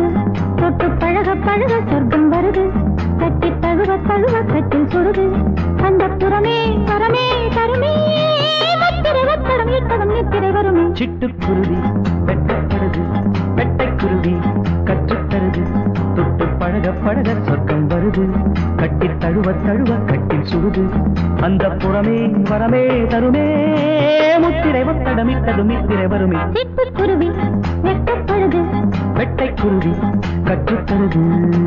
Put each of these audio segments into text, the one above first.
வெட்கப்படுது தொட்டு பழக பழக சொர்க்கம் வருது கட்டி தழுவ தழுவ கட்டில் சுடுது அந்த புறமே பரமே தருமே முத்திரை வத்தடம் இட்டதும் நித்திரை வருமே சிட்டுக்குருவி வெட்டப்படுது வெட்டைக்குருவி கற்றுத்தருது தொட்டு பழக பழக சொர்க்கம் வருது கட்டி தழுவ தழுவ கட்டில் சுடுது அந்த புறமே வரமே தருமே முத்திரை வத்தடமிட்டது மித்திரை வருமே சிட்டுக்குருவி வெட்டப்படுது வெட்டைக்குருவி கற்றுத்தருது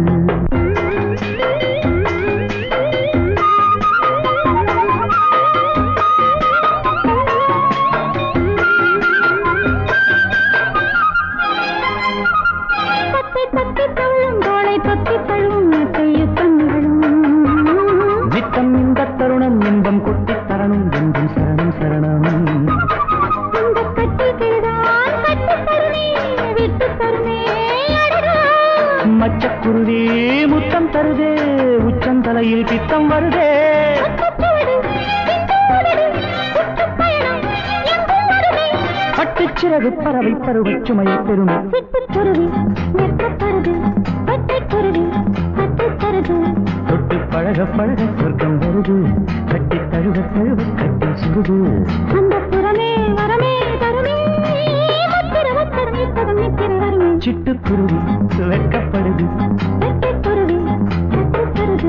தத்தி தத்தி தள்ளும் தோளை தொத்தி தள்ளும் யுத்தங்களும் நித்தம் இந்த தருணம் இன்பம் கொட்டித் தரணும் என்றும் சரணம் சரணம் இந்த கட்டி கிழதான் கட்டி தருமே விட்டு தருமே அடடா. மச்சக்குருவி முத்தம் தருதே உச்சந்தலையில் பித்தம் வருதே அச்சச்சுவடு, இந்த உதடு, சுற்றுப்பயணம் எங்கும் வருமே. பட்டுச்சிறகு பறவை பருவச் சுமையை பெருமை சிட்டுக்குருவி நிற்கப்படுது பட்டைக்குருவி கட்டித் தருது தொட்டு பழக பழக சொர்க்கம் வருது கட்டி தழுவ தழுவ கட்டி சுடுது அந்த புறமே வரமே தருமே முத்திர வத்தரம் இட்டதும் நித்திர வருமே சிட்டுக்குருவி வெட்கப்படுது பட்டைக்குருவி கட்டித் தருது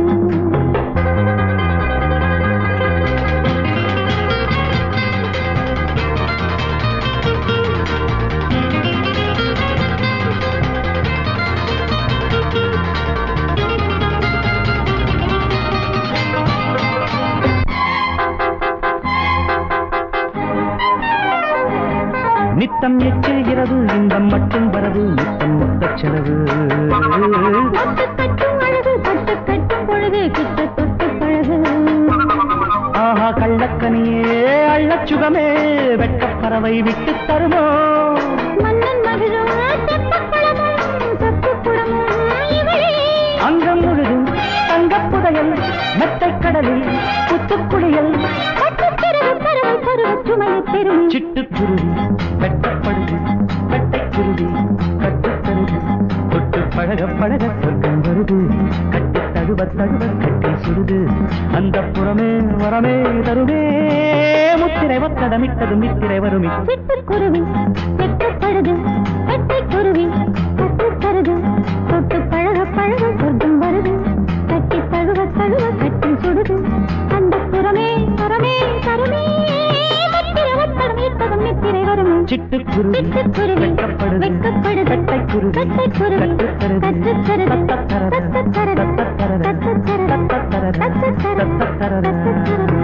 நித்தம் எச்சில் இரவு இன்பம் மட்டும் வரவு நித்தம் மொத்த செலவு தொட்டு கட்டும் அழகு தொட்டு கட்டும் பொழுது கிட்ட தொட்டு பழகு ஆஹா கள்ளக்கனியே அள்ளச் சுகமே வெட்டப் பறவை விட்டு தருமோ மன்னன் மகிழும் தெப்பக்குளமும் சொத்துக்குளமும் இவளே அங்கம் முழுதும் தங்கப் புதையல் மெத்தைக் கடலில் புத்துக்குளியல் பட்டுச்சிறகு பறவை பருவச் சுமையை பெருமை சிட்டுக்குருவி வெட்டப்படுது வெட்டைக்குருவி கட்டுத்தருது தொட்டு பழக பழக சொர்க்கம் வருது கட்டி தழுவ தழுவ கட்டி சுடுது அந்த புறமே வரமே தருமே முத்திரை ஒத்தடமிட்டது மித்திரை வருமி சிட்டுக்குருவி வெட்டப்படுது வெட்டைக்குருவி கட்டித் தருது தொட்டு பழக பழக சொர்க்கம் வருது கட்டி தழுவ தழுவ கட்டி சுடுது அந்த புறமே புறமே தருமே முத்திர வத்தடம் இட்டதும் நித்திரை வருமே சிட்டுக்குருவி சிட்டுக்குருவி வெட்டப்படுது வெட்கப்படுது வெட்டைக்குருவி வெட்டைக்குருவி கட்டுத்தருது கட்டுத்தருது தத்தத்தரது தத்தத்தரது தத்தத்தரது தத்தத்தரது தத்தத்தரது தத்தத்தரது தத்தத்தரது தத்தத்தரது